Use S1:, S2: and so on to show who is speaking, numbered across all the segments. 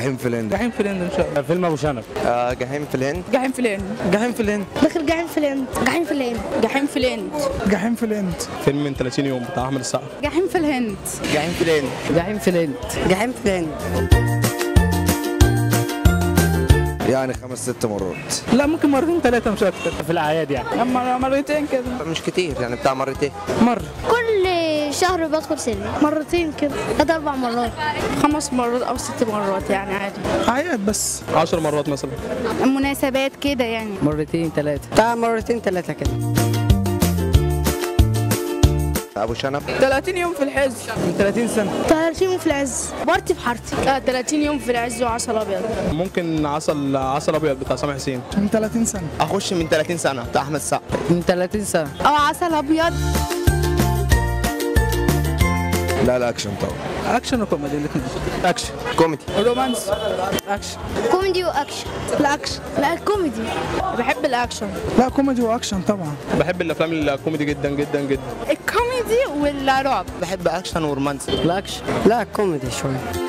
S1: جحيم في الهند
S2: جحيم في الهند ان شاء الله
S3: فيلم ابو شنب
S1: آه جحيم في الهند
S2: جحيم في الهند
S1: جحيم في الهند
S4: داخل جحيم في الهند جحيم في الهند
S2: جحيم في الهند
S5: جحيم في الهند
S3: فيلم من 30 يوم بتاع احمد السقا
S2: جحيم في الهند
S1: جحيم في الهند
S2: جحيم في الهند
S4: جحيم في الهند
S1: يعني خمس ست مرات
S2: لا ممكن مرتين ثلاثة مش أكتر
S3: في الاعياد يعني
S2: أما مرتين كده
S1: مش كتير يعني بتاع مرتين
S2: مرة
S4: كل شهر بدخل سينما مرتين كده ثلاث اربع مرات
S2: خمس مرات أو ست مرات يعني عادي
S5: اعياد بس
S3: 10 مرات مثلا
S2: مناسبات كده يعني
S6: مرتين ثلاثة
S4: بتاع مرتين ثلاثة كده
S1: ابو شنب
S2: 30 يوم في الحج
S5: من 30 سنه
S4: 30 يوم في العز بارتي في حارتي
S2: آه 30 يوم في العز وعسل أبيض
S3: ممكن عسل عسل ابيض بتاع سامح حسين
S5: من 30 سنه
S1: اخش من 30 سنه بتاع احمد السقا
S6: من 30 سنة
S2: أو عسل أبيض
S1: لا لا اكشن طبعا
S2: أكشن وكوميدي الاثنين
S3: اكشن
S1: كوميدي
S2: رومانس أكشن
S4: كوميدي واكشن الاكشن لا كوميدي
S2: بحب الأكشن
S5: لا كوميدي واكشن طبعا
S3: بحب الافلام الكوميدي جدا جدا جدا
S2: الكوميدي والرعب
S1: بحب اكشن ورومانسي
S6: الأكشن لا كوميدي شوية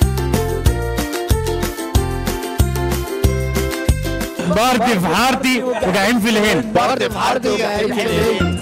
S3: بارتي في حارتي وجحيم في الهند
S1: بارتي في حارتي وجحيم في الهند